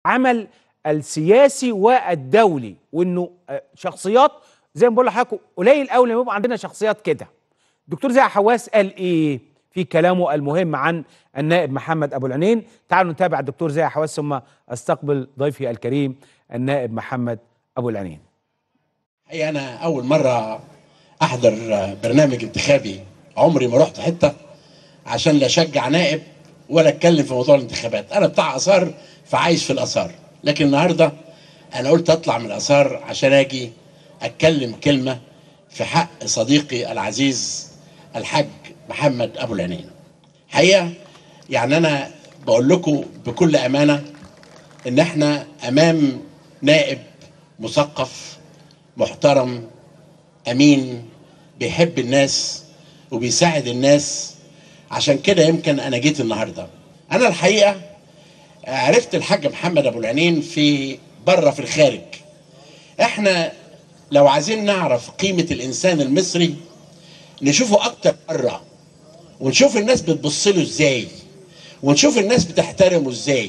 العمل السياسي والدولي وانه آه، شخصيات زي ما بقول لحضرتك قليل قوي لما يبقى عندنا شخصيات كده دكتور زي حواس قال ايه في كلامه المهم عن النائب محمد ابو العنين تعالوا نتابع الدكتور زي حواس ثم استقبل ضيفي الكريم النائب محمد ابو العنين هي انا اول مره احضر برنامج انتخابي عمري ما رحت حته عشان لا اشجع نائب ولا اتكلم في موضوع الانتخابات انا بتاع اثار فعايش في الاثار لكن النهارده انا قلت اطلع من الاثار عشان اجي اتكلم كلمه في حق صديقي العزيز الحاج محمد ابو العنين حقيقه يعني انا بقول لكم بكل امانه ان احنا امام نائب مثقف محترم امين بيحب الناس وبيساعد الناس عشان كده يمكن انا جيت النهارده انا الحقيقه عرفت الحاج محمد ابو العنين في بره في الخارج احنا لو عايزين نعرف قيمه الانسان المصري نشوفه اكتر بره ونشوف الناس بتبص له ازاي ونشوف الناس بتحترمه ازاي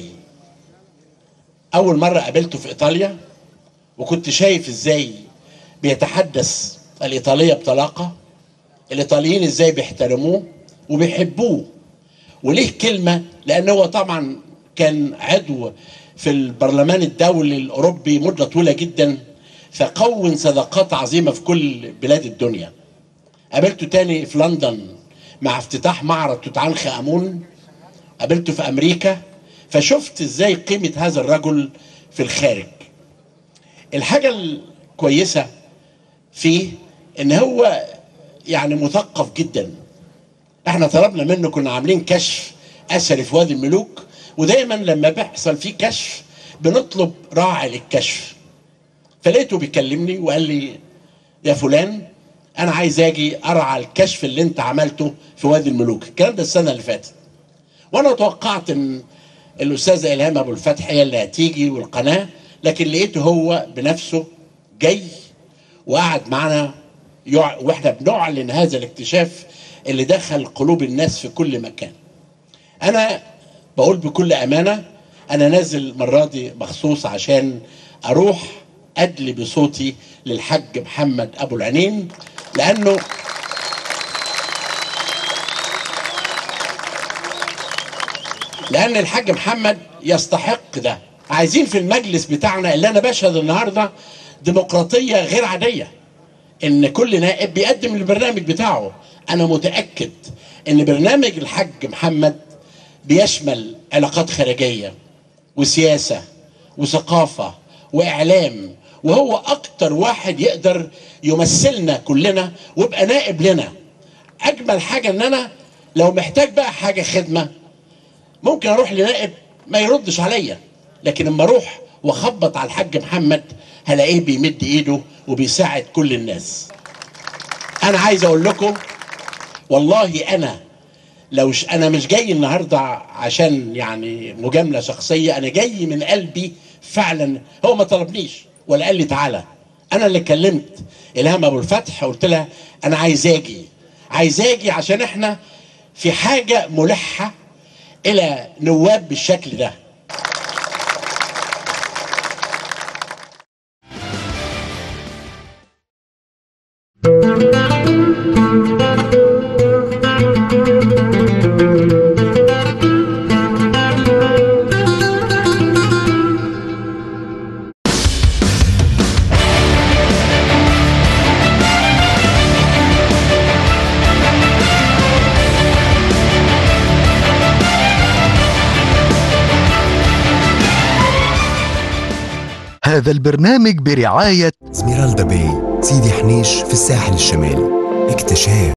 اول مره قابلته في ايطاليا وكنت شايف ازاي بيتحدث الايطاليه بطلاقه الايطاليين ازاي بيحترموه وبيحبوه وليه كلمه لان هو طبعا كان عضو في البرلمان الدولي الاوروبي مده طويله جدا فكون صداقات عظيمه في كل بلاد الدنيا قابلته تاني في لندن مع افتتاح معرض توت عنخ امون قابلته في امريكا فشفت ازاي قيمه هذا الرجل في الخارج الحاجه الكويسه فيه ان هو يعني مثقف جدا احنا طلبنا منه كنا عاملين كشف اثري في وادي الملوك ودايما لما بيحصل فيه كشف بنطلب راعي للكشف فلقيته بيكلمني وقال لي يا فلان انا عايز اجي ارعى الكشف اللي انت عملته في وادي الملوك الكلام ده السنه اللي فاتت وانا توقعت ان الاستاذه الهام ابو الفتح هي اللي هتيجي والقناه لكن لقيته هو بنفسه جاي وقعد معنا يع... واحنا بنعلن هذا الاكتشاف اللي دخل قلوب الناس في كل مكان انا بقول بكل امانه انا نازل المره دي مخصوص عشان اروح ادلي بصوتي للحاج محمد ابو العنين لانه لان الحاج محمد يستحق ده عايزين في المجلس بتاعنا اللي انا بشهد النهارده ديمقراطيه غير عاديه ان كل نائب بيقدم البرنامج بتاعه انا متاكد ان برنامج الحاج محمد بيشمل علاقات خارجيه وسياسه وثقافه واعلام وهو اكتر واحد يقدر يمثلنا كلنا ويبقى نائب لنا اجمل حاجه ان انا لو محتاج بقى حاجه خدمه ممكن اروح لنائب ما يردش عليا لكن اما اروح واخبط على الحاج محمد هلاقيه بيمد ايده وبيساعد كل الناس انا عايز اقول لكم والله انا لو ش... انا مش جاي النهارده عشان يعني مجامله شخصيه انا جاي من قلبي فعلا هو ما طلبنيش ولا قال لي تعالى انا اللي كلمت الهام ابو الفتح قلت لها انا عايز اجي عايز اجي عشان احنا في حاجه ملحه الى نواب بالشكل ده هذا البرنامج برعاية سميرالدا باي سيدي حنيش في الساحل الشمالي اكتشاف